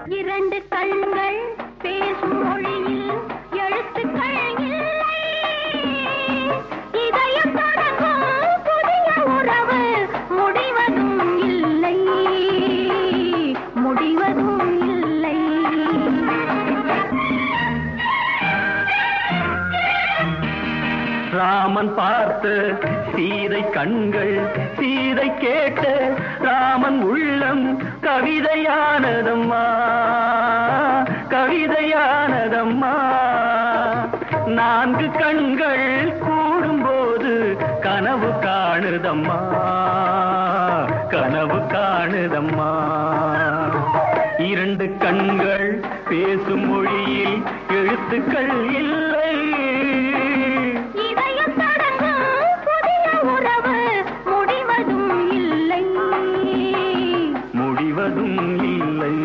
இரண்டு கண்கள் பேசும் மொழியில் எழுத்துக்கள் இல்லை இதயம் தொடங்கும் புதிய உறவு முடிவதும் இல்லை முடிவதும் இல்லை ராமன் பார்த்த சீதை கண்கள் சீதை கேட்ட ராமன் உள்ளம் கவிதையானதம்மா கவிதையானதம்மா நான்கு கண்கள் கூடும்போது கனவு காணுதம்மா கனவு காணுதம்மா இரண்டு கண்கள் பேசும் மொழியில் எழுத்துக்கள் இல்லை இதயம் தொடங்கும் புதிய உறவு முடிவதும் இல்லை முடிவதும் இல்லை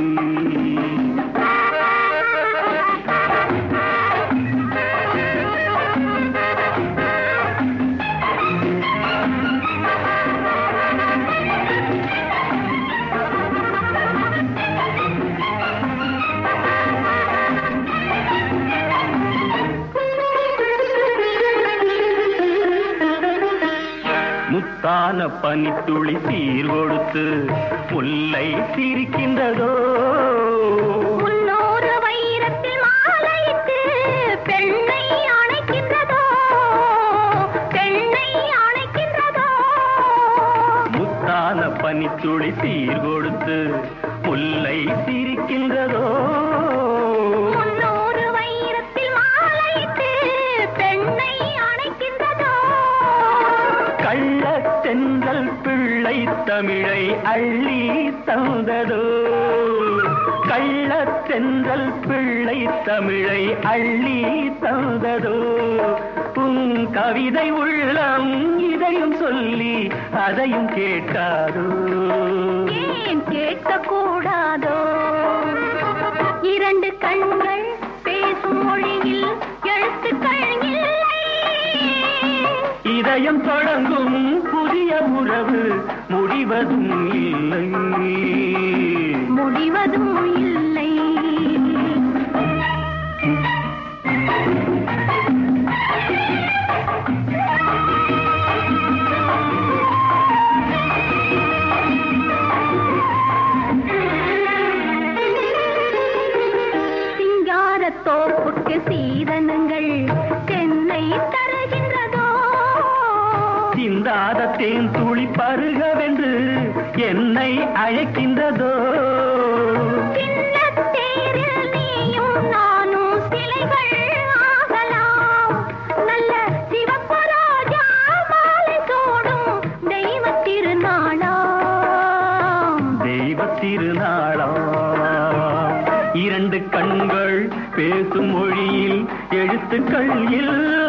முத்தான பனித்துளி சீர் கொடுத்து முல்லை சிரிக்கின்றதோ முன்னூறு வைரத்தில் மாலையிட்டு பெண்ணை அணைக்கின்றதோ பெண்ணை அணைக்கின்றதோ முத்தான பனித்துளி சீர் கொடுத்து முல்லை சிரிக்கின்றதோ முன்னூறு வைரத்தில் மாலையிட்டு பெண்ணை அணைக்கின்றதோ கள்ளச் சென்றல் பிள்ளை தமிழை அள்ளி தந்ததோ கள்ளச் சென்றல் பிள்ளை தமிழை அள்ளி தந்ததோ உன் கவிதை உள்ளம் இதையும் சொல்லி அதையும் கேட்காதோ ஏன் கேட்கக்கூடாதோ இரண்டு கண்கள் பேசும் மொழியில் எழுத்துக்கள் இல்லை இதயம் தொடங்கும் புதிய உறவு முடிவதும் இல்லை முடிவதும் இல்லை சிங்காரத் தோப்புக்கு சீதனங்கள் தென்னை தருகின்றதோ சிந்தாத தேன் துளி பருகவென்று என்னை அழைக்கின்றதோ சின்னத் தேரில் நீயும் நானும் சிலைகள் ஆகலாம். நல்ல சிவப்பு ரோஜா மாலை சூடும் தெய்வத் திருநாளாம். தெய்வ திருநாளா இரண்டு கண்கள் பேசும் மொழியில் எழுத்துக்கள் இல்லை